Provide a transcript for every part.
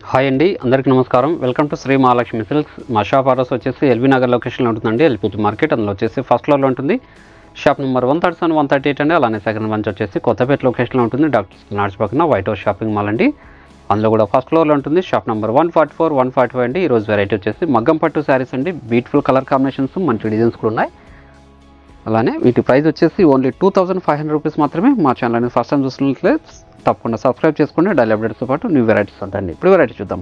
hi అండి అందరికీ నమస్కారం welcome to Shri Mahalakshmi silks మా షాప్ అడ్రస్ వచ్చేసి ఎల్బీ నగర్ లొకేషన్లో ఉంటుందండి ఎల్పిటి మార్కెట్ అందులో వచ్చేసి ఫస్ట్ ఫ్లోర్లో ఉంటుంది shop number one thirty seven one thirty eight అండి అలానే సెకండ్ బంచ్ వచ్చేసి కొత్తపేట లొకేషన్లో ఉంటుంది డాక్టర్ నాడ్స్ పక్కన వైట్ హౌస్ షాపింగ్ మాల్ అండి అందులో కూడా ఫస్ట్ ఫ్లోర్లో ఉంటుంది shop number one forty four one forty five అండి ఈరోజు వెరైటీ వచ్చేసి మగ్గం పట్టు శారీస్ అండి బ్యూటిఫుల్ కలర్ కాంబినేషన్స్ మంచి డిజైన్స్ కూడా ఉన్నాయి అలానే వీటి ప్రైస్ వచ్చేసి only two thousand five hundred rupees మాత్రమే మా ఛానల్ని ఫస్ట్ టైం చూసినట్లయితే తప్పకుండా సబ్స్క్రైబ్ చేసుకోండి డైలీ అప్డేట్స్తో పాటు న్యూ వెరైటీస్ ఉంటాయండి ఇప్పుడు వెరైటీ చూద్దాం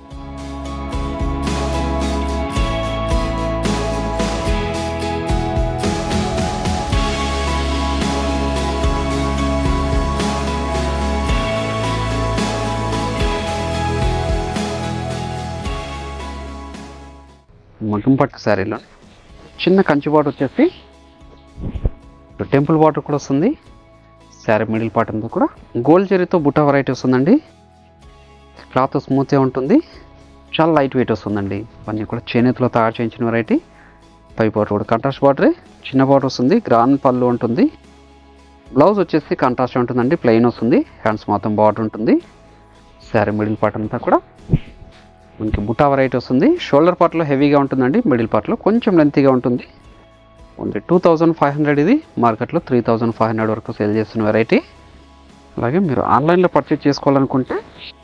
మగ్గం పట్టు శారీలో చిన్న కంచి బాట్ వచ్చేసి టెంపుల్ బాటర్ కూడా వస్తుంది శారీ మిడిల్ పార్ట్ అంతా కూడా గోల్డ్ జరీతో బుట్ట వెరైటీ వస్తుందండి క్లాత్ స్మూత్గా ఉంటుంది చాలా లైట్ వెయిట్ వస్తుందండి ఇవన్నీ కూడా చేనేతలో తయారు చేయించిన వెరైటీ పై బాటర్ కూడా కంట్రాస్ట్ బాటరే చిన్న బాటర్ వస్తుంది గ్రాన్ పళ్ళు ఉంటుంది బ్లౌజ్ వచ్చేసి కంట్రాస్ట్ ఉంటుందండి ప్లెయిన్ వస్తుంది హ్యాండ్స్ మొత్తం బార్డర్ ఉంటుంది శారీ మిడిల్ పార్ట్ అంతా కూడా మనకి బుట్టా వెరైటీ వస్తుంది షోల్డర్ పార్ట్లో హెవీగా ఉంటుందండి మిడిల్ పార్ట్లో కొంచెం లెంతీగా ఉంటుంది only two thousand five hundred ఇది మార్కెట్లో త్రీ థౌజండ్ ఫైవ్ హండ్రెడ్ వరకు సేల్ చేస్తున్న వెరైటీ అలాగే మీరు ఆన్లైన్లో పర్చేజ్ చేసుకోవాలనుకుంటే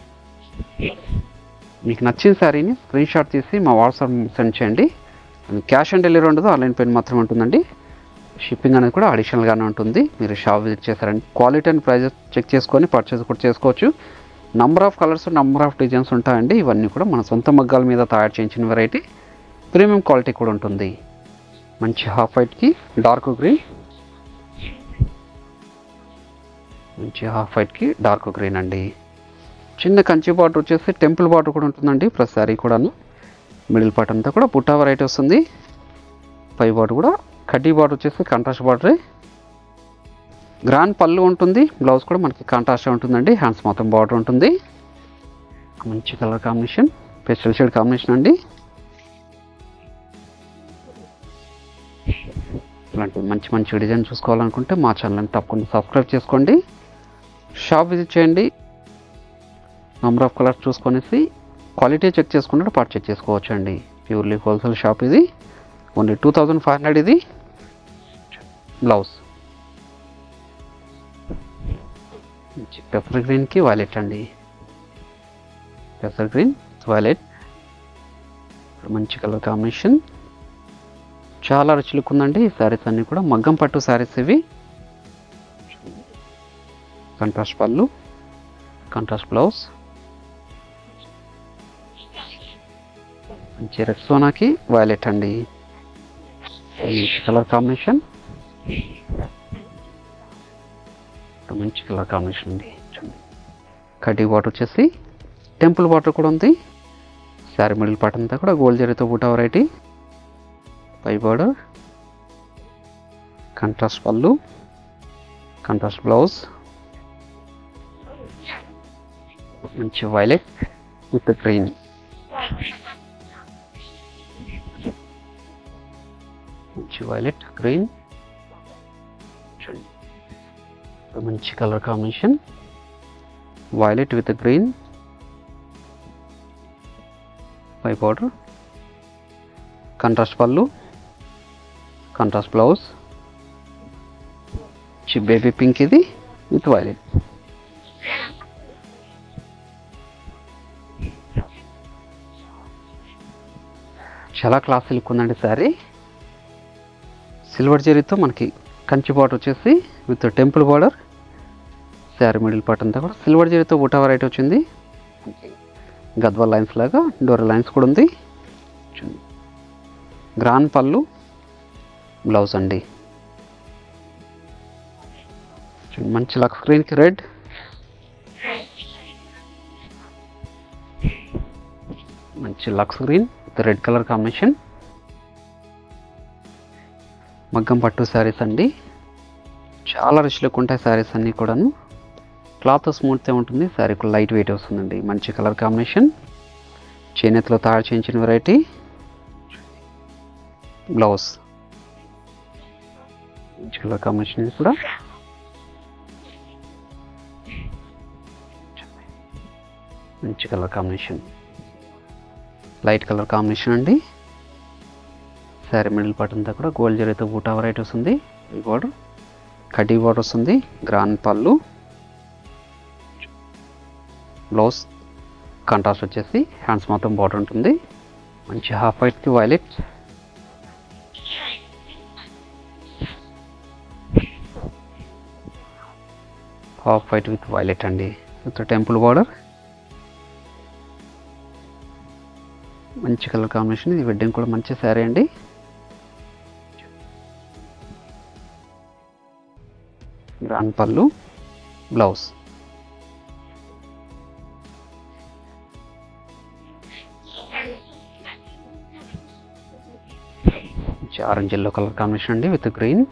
మీకు నచ్చిన శారీని స్క్రీన్ షాట్ తీసి మా వాట్సాప్ సెండ్ చేయండి క్యాష్ ఆన్ డెలివరీ ఉండదు ఆన్లైన్ పేమెంట్ మాత్రమే ఉంటుందండి షిప్పింగ్ అనేది కూడా అడిషనల్గానే ఉంటుంది మీరు షాప్ విజిట్ చేశారండి క్వాలిటీ అండ్ ప్రైజెస్ చెక్ చేసుకొని పర్చేస్ కూడా చేసుకోవచ్చు number of colours number of designs ఉంటాయండి ఇవన్నీ కూడా మన సొంత మగ్గాల మీద తయారు చేయించిన వెరైటీ ప్రీమియం క్వాలిటీ కూడా ఉంటుంది మంచి హాఫ్ వైట్కి డార్క్ గ్రీన్ మంచి హాఫ్ వైట్కి డార్క్ గ్రీన్ అండి చిన్న కంచి బార్డర్ వచ్చేసి టెంపుల్ బార్డర్ కూడా ఉంటుందండి ప్లస్ శారీ కూడాను మిడిల్ పార్ట్ అంతా కూడా బుట్టా వెరైటీ వస్తుంది పై బార్డర్ కూడా కడ్డీ బార్డర్ వచ్చేసి కంట్రాస్ట్ బార్డరే గ్రాండ్ పళ్ళు ఉంటుంది బ్లౌజ్ కూడా మనకి కాంట్రాస్ట్ ఉంటుందండి హ్యాండ్స్ మొత్తం బార్డర్ ఉంటుంది మంచి colour combination pastel shade combination అండి ఇలాంటి మంచి మంచి డిజైన్ చూసుకోవాలనుకుంటే మా ఛానల్ని తప్పకుండా సబ్స్క్రైబ్ చేసుకోండి షాప్ విజిట్ చేయండి నెంబర్ ఆఫ్ కలర్స్ చూసుకొనేసి క్వాలిటీ చెక్ చేసుకుంటే పర్చేజ్ చేసుకోవచ్చు అండి ప్యూర్లీ హోల్సేల్ షాప్ ఇది only two thousand five hundred ఇది బ్లౌజ్ పెసర్ గ్రీన్కి వైలెట్ అండి పెసర్ గ్రీన్ వైలెట్ మంచి కలర్ కాంబినేషన్ చాలా రుచి లుక్ ఉందండి ఈ శారీస్ అన్నీ కూడా మగ్గం పట్టు శారీస్ ఇవి కంట్రాస్ట్ పళ్ళు కంట్రాస్ట్ బ్లౌజ్ మంచి రెడ్ సోనాకి వైలెట్ అండి కలర్ కాంబినేషన్ మంచి కలర్ కాంబినేషన్ ఉంది కడ్డీ వాటర్ వచ్చేసి టెంపుల్ వాటర్ కూడా ఉంది శారీ మిడిల్ పార్ట్ అంతా కూడా గోల్డ్ జరీతో బూటా వెరైటీ పై బార్డర్ కంట్రాస్ట్ పళ్ళు కంట్రాస్ట్ బ్లౌజ్ మంచి వైలెట్ విత్ గ్రీన్ మంచి వైలెట్ గ్రీన్ మంచి colour combination violet with green పై బార్డర్ కంట్రాస్ట్ పళ్ళు కంట్రాస్ట్ బ్లౌజ్ బేబీ పింక్ ఇది విత్ వైలెట్ చాలా క్లాస్ లుక్ ఉందండి శారీ సిల్వర్ జరీతో మనకి కంచి బార్డర్ వచ్చేసి with temple border sari middle part అంతా కూడా సిల్వర్ జరీతో బుటా వెరైటీ వచ్చింది గద్వాల్ లైన్స్ లాగా డోర్ లైన్స్ కూడా ఉంది గ్రాన్ పళ్ళు బ్లౌజ్ అండి మంచి లక్ స్క్రీన్కి రెడ్ మంచి looks green with red colour combination మగ్గం పట్టు శారీస్ అండి చాలా రిచ్ లుక్ ఉంటాయి శారీస్ అన్నీ కూడాను క్లాత్ స్మూత్గా ఉంటుంది శారీ కూడా లైట్ వెయిట్ వస్తుందండి మంచి కలర్ కాంబినేషన్ చేనేతలో తయారు చేయించిన వెరైటీ బ్లౌజ్ మంచి కలర్ కాంబినేషన్ ఇది కూడా మంచి colour combination light colour combination అండి శారీ మిడిల్ పార్ట్ అంతా కూడా గోల్డ్ జరీతో బూటా వెరైటీ వస్తుంది ఈ బార్డర్ కడ్డీ బార్డర్ వస్తుంది గ్రాండ్ పళ్ళు బ్లౌజ్ కంట్రాస్ట్ వచ్చేసి హ్యాండ్స్ మొత్తం బార్డర్ ఉంటుంది మంచి హాఫ్ వైట్కి violet half white with violet అండి విత్ టెంపుల్ బార్డర్ మంచి కలర్ కాంబినేషన్ ఇది వెడ్డింగ్ కూడా మంచి శారీ అండి గ్రాండ్ పళ్ళు blouse orange yellow colour combination అండి విత్ గ్రీన్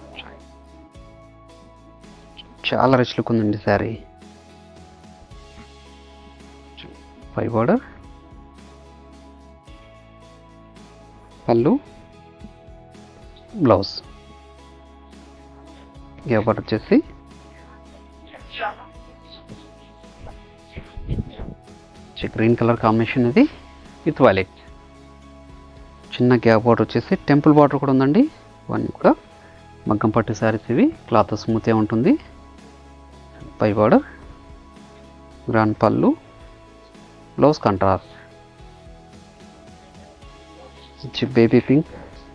చాలా రిచ్ లుక్ ఉందండి శారీ పై బార్డర్ పళ్ళు బ్లౌజ్ గ్యాప్ బార్డర్ వచ్చేసి గ్రీన్ కలర్ కాంబినేషన్ ఇది విత్ వైలెట్ చిన్న గ్యాప్ బార్డర్ వచ్చేసి టెంపుల్ బార్డర్ కూడా ఉందండి ఇవన్నీ కూడా మగ్గం పట్టు శారీస్ ఇవి క్లాత్ స్మూత్గా ఉంటుంది పై బార్డర్ గ్రాండ్ పళ్ళు blouse contrast baby pink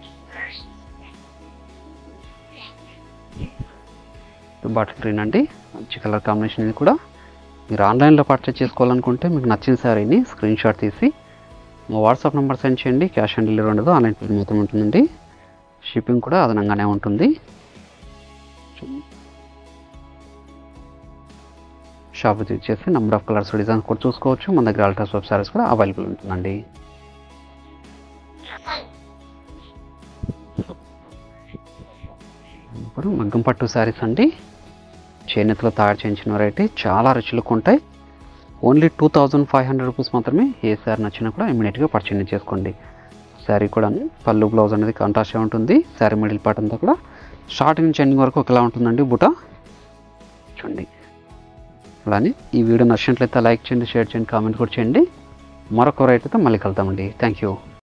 bottle green అండి మంచి కలర్ కాంబినేషన్ ఇది కూడా మీరు ఆన్లైన్లో పర్చేస్ చేసుకోవాలనుకుంటే మీకు నచ్చిన శారీని స్క్రీన్ షాట్ తీసి మా వాట్సాప్ నెంబర్ సెండ్ చేయండి క్యాష్ ఆన్ డెలివరీ ఉండదు ఆన్లైన్ పేమెంట్ మాత్రం ఉంటుందండి షిప్పింగ్ కూడా అదనంగానే ఉంటుంది షాప్ విజిట్ చేసి నెంబర్ ఆఫ్ కలర్స్ డిజైన్స్ కూడా చూసుకోవచ్చు మన దగ్గర అల్ట్రా సోప్ సారీస్ కూడా అవైలబుల్ ఉంటుందండి ఇప్పుడు మగ్గం పట్టు శారీస్ అండి చేనేతలో తయారు చేయించిన వెరైటీ చాలా రుచులకు ఉంటాయి only two thousand five hundred rupees మాత్రమే ఏ శారీ నచ్చినా కూడా ఇమీడియట్గా పర్చేజ్ చేసుకోండి శారీ కూడా పళ్ళు బ్లౌజ్ అనేది కాంట్రాస్ట్గా ఉంటుంది శారీ మిడిల్ పార్ట్ అంతా కూడా స్టార్టింగ్ నుంచి ఎండింగ్ వరకు ఒకలా ఉంటుందండి బుట చూడండి అలానే ఈ వీడియో నచ్చినట్లయితే లైక్ చేయండి షేర్ చేయండి కామెంట్ కూడా చేయండి మరొక రైట్తో మళ్ళీ కలుద్దామండి థ్యాంక్ యూ